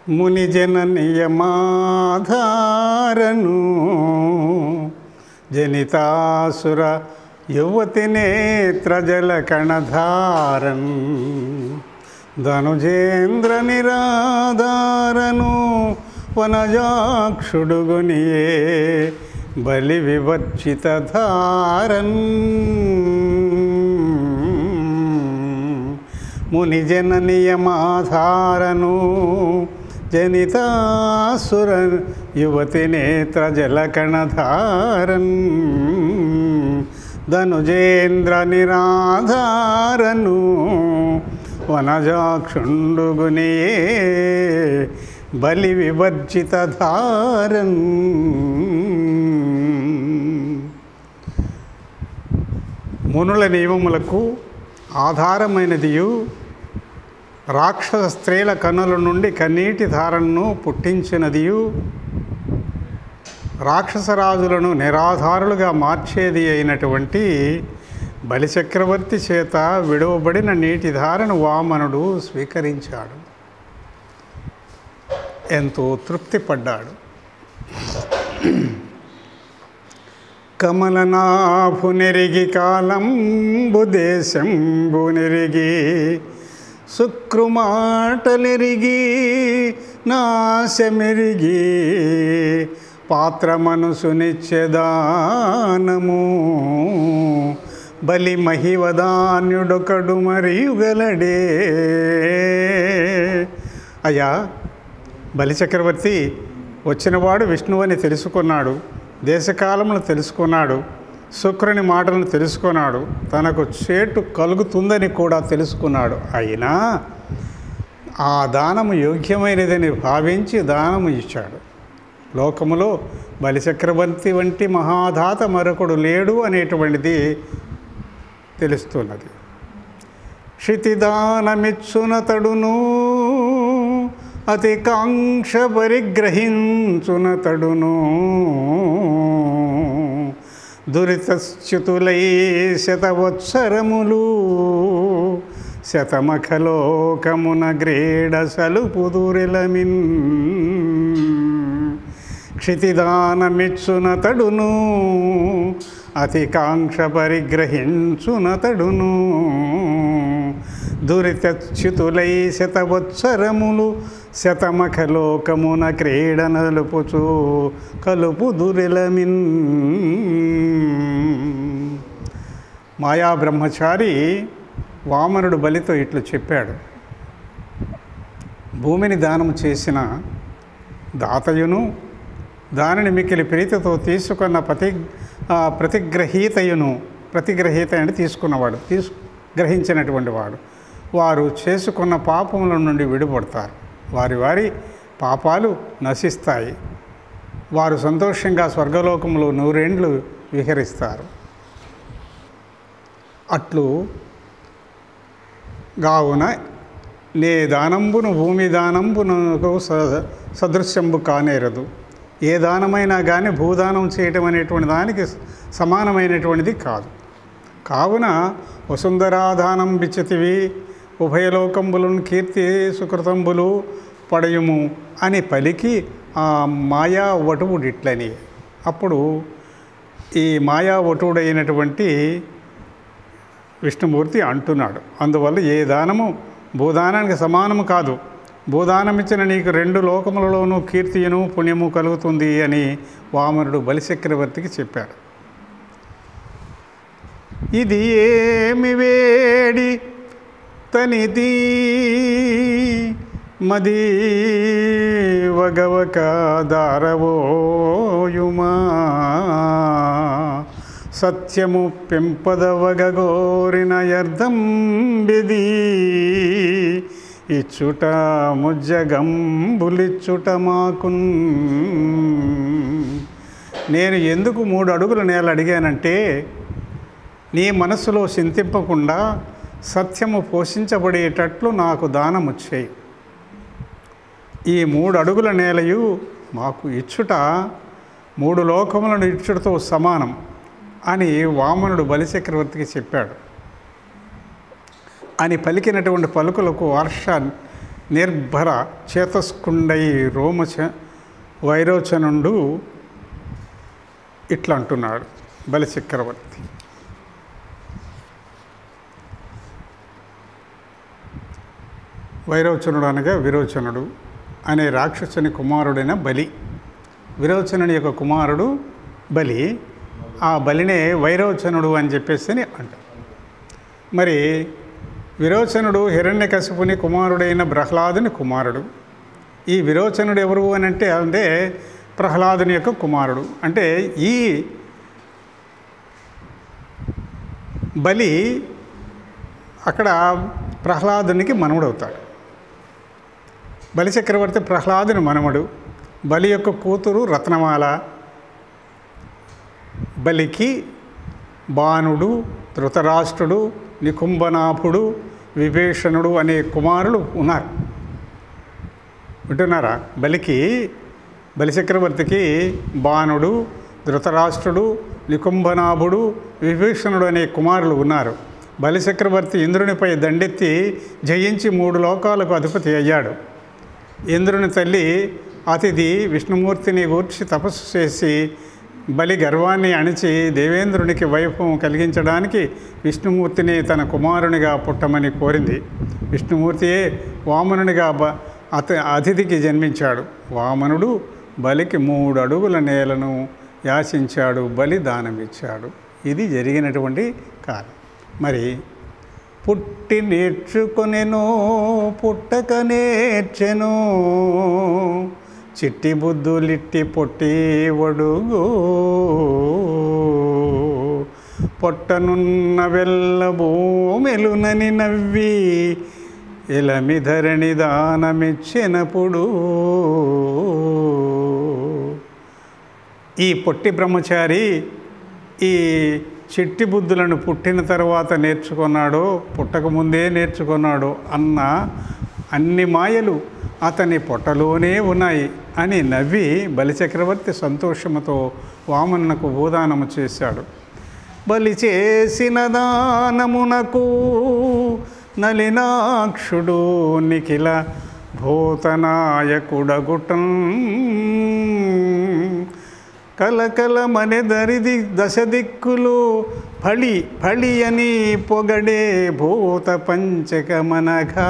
మునిజన నియమాధారను జనితాసుర యువతి నేత్రజల కణధారన్ ధనుజేంద్ర నిరాధారను వనజాక్షుడుగునియే బలి వివర్చిత ధారన్ మునిజన నియమాధారను జనితాసుర యువతి నేత్ర జలకణధారన్ ధనుజేంద్ర నిరాధారను వనజాక్షుండుగునియే బలి వివర్జిత ధారన్ మునుల నియమములకు ఆధారమైనదియు రాక్షస స్త్రీల కన్నుల నుండి కన్నీటి ధారణను పుట్టించినదియు రాక్షసరాజులను నిరాధారులుగా మార్చేది అయినటువంటి బలిచక్రవర్తి చేత విడవబడిన నీటి ధారను వామనుడు స్వీకరించాడు ఎంతో తృప్తిపడ్డాడు కమలనాభు నెరిగి కాలంబు దేశంబు నెరిగి శుక్రుమాటలెరిగి నాశమెరిగి పాత్ర మనసునిచ్చెదానము బలి మహివదాన్యుడొకడు మరియుగలడే అయ్యా బలిచక్రవర్తి వచ్చినవాడు విష్ణువని తెలుసుకున్నాడు దేశకాలమును తెలుసుకున్నాడు శుక్రుని మాటలను తెలుసుకున్నాడు తనకు చేటు కలుగుతుందని కూడా తెలుసుకున్నాడు అయినా ఆ దానము యోగ్యమైనదని భావించి దానము ఇచ్చాడు లోకములో బలిచక్రవర్తి వంటి మహాదాత మరొకడు లేడు అనేటువంటిది తెలుస్తున్నది క్షితిదానమిచ్చునతడును అతి కాంక్ష పరిగ్రహించునతడును దురితశ్చుతులై శతవత్సరములు శతమఖలోకమున గ్రేడ సలుపుదురెలమిన్ క్షితిదానమిచ్చునతడును అతి కాంక్ష పరిగ్రహించునతడును దురితచ్యుతులై శతవత్సరములు శతమఖలోకమున క్రీడ నలుపుచు కలుపు దురిలమిన్ మాయా బ్రహ్మచారి వామనుడు బలితో ఇట్లు చెప్పాడు భూమిని దానం చేసిన దాతయును దానిని మిక్కిలి ప్రీతితో తీసుకున్న ప్రతి ఆ, ప్రతిగ్రహీతయును ప్రతిగ్రహీత అంటే తీసుకున్నవాడు తీసు గ్రహించినటువంటి వాడు వారు చేసుకున్న పాపముల నుండి విడిపడతారు వారి వారి పాపాలు నశిస్తాయి వారు సంతోషంగా స్వర్గలోకంలో నూరేండ్లు విహరిస్తారు అట్లు గావున నే దానంబును భూమి దానంబునకు స- సదృశ్యంబు కానేరదు ఏ దానమైనా కానీ భూదానం చేయటం అనేటువంటి దానికి సమానమైనటువంటిది కాదు కావున వసుంధరాధానం బిచ్చతివి ఉభయలోకంబులను కీర్తి సుకృతంబులు పడయుము అని పలికి ఆ మాయా వటువుడిట్లని అప్పుడు ఈ మాయా వటువుడైనటువంటి విష్ణుమూర్తి అంటున్నాడు అందువల్ల ఏ దానము భూదానానికి సమానము కాదు భూదానం ఇచ్చిన నీకు రెండు లోకములలోనూ కీర్తియును పుణ్యము కలుగుతుంది అని వామనుడు బలిచక్రవర్తికి చెప్పాడు ఇది ఏమి వేడి తనిది మది వగవక దారవోయుమా సత్యము పెంపదవగోరిన అర్థం బిది ఇచ్చుట ముజ్జగంబులిచ్చుట మాకున్ నేను ఎందుకు మూడు అడుగుల నేల అడిగానంటే నీ మనసులో చింతింపకుండా సత్యము పోషించబడేటట్లు నాకు దానము చేయి ఈ మూడు అడుగుల నేలయు మాకు ఇచ్చుట మూడు లోకములను ఇచ్చుటతో సమానం అని వామనుడు బలిచక్రవర్తికి చెప్పాడు అని పలికినటువంటి పలుకులకు వర్ష నిర్భర చేతస్కుండై రోమచ వైరోచనుండు ఇట్లా అంటున్నాడు బలిచక్రవర్తి వైరోచనుడు అనగా విరోచనుడు అనే రాక్షసుని కుమారుడైన బలి విరోచనుడి యొక్క కుమారుడు బలి ఆ బలినే వైరోచనుడు అని చెప్పేసి అని అంటారు మరి విరోచనుడు హిరణ్యకశిపుని కుమారుడైన ప్రహ్లాదుని కుమారుడు ఈ విరోచనుడు ఎవరు అని అంటే అంటే ప్రహ్లాదుని యొక్క కుమారుడు అంటే ఈ బలి అక్కడ ప్రహ్లాదునికి మనవడవుతాడు బలిచక్రవర్తి ప్రహ్లాదుని మనవడు బలి యొక్క కూతురు రత్నమాల బలికి బాణుడు ధృతరాష్ట్రుడు నికుంభనాభుడు విభీషణుడు అనే కుమారులు ఉన్నారు వింటున్నారా బలికి బలిచక్రవర్తికి బాణుడు ధృతరాష్ట్రుడు నికుంభనాభుడు విభీషణుడు అనే కుమారులు ఉన్నారు బలిచక్రవర్తి ఇంద్రునిపై దండెత్తి జయించి మూడు లోకాలకు అధిపతి అయ్యాడు ఇంద్రుని తల్లి అతిథి విష్ణుమూర్తిని గూర్చి తపస్సు చేసి బలి గర్వాన్ని అణిచి దేవేంద్రునికి వైభవం కలిగించడానికి విష్ణుమూర్తిని తన కుమారునిగా పుట్టమని కోరింది విష్ణుమూర్తియే వామనునిగా బ అత అతిథికి జన్మించాడు వామనుడు బలికి మూడు అడుగుల నేలను యాచించాడు బలి దానమిచ్చాడు ఇది జరిగినటువంటి కాలం మరి పుట్టి నేర్చుకొనెను పుట్టక నేర్చెను చిట్టి బుద్ధులిట్టి పొట్టి ఒడుగు పొట్టనున్న వెళ్ళ భూమెలునని నవ్వి ఇలమిధరణి దానమిచ్చినప్పుడు ఈ పొట్టి బ్రహ్మచారి ఈ చిట్టి బుద్ధులను పుట్టిన తర్వాత నేర్చుకున్నాడో పుట్టకముందే నేర్చుకున్నాడో అన్న అన్ని మాయలు అతని పొట్టలోనే ఉన్నాయి అని నవ్వి బలిచక్రవర్తి సంతోషముతో వామన్నకు భూదానము చేశాడు బలి చేసిన దానమునకు నలినాక్షుడు నిఖిల భూతనాయకుడగుటం కలకలమనే దరిది దశ దిక్కులు ఫళి ఫళి అని పొగడే భూత పంచకమనఘా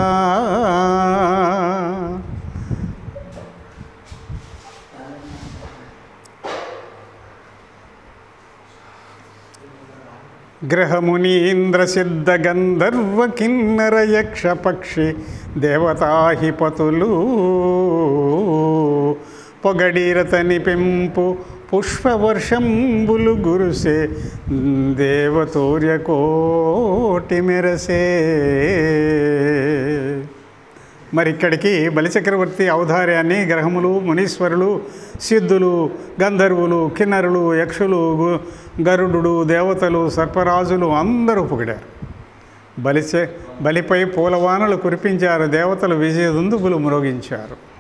గ్రహమునీంద్ర సిద్ధ గంధర్వ కిన్నర యక్ష పక్షి దేవతాహిపతులు పొగడీరతని పెంపు పుష్పవర్షంబులు గురుసే దేవతూర్య కోటి మెరసే మరి ఇక్కడికి బలిచక్రవర్తి ఔదార్యాన్ని గ్రహములు మునీశ్వరులు సిద్ధులు గంధర్వులు కిన్నరులు యక్షులు గు- గరుడు దేవతలు సర్పరాజులు అందరూ పొగిడారు బలిచే బలిపై పూలవానలు కురిపించారు దేవతలు విజయదుందుబులు మ్రోగించారు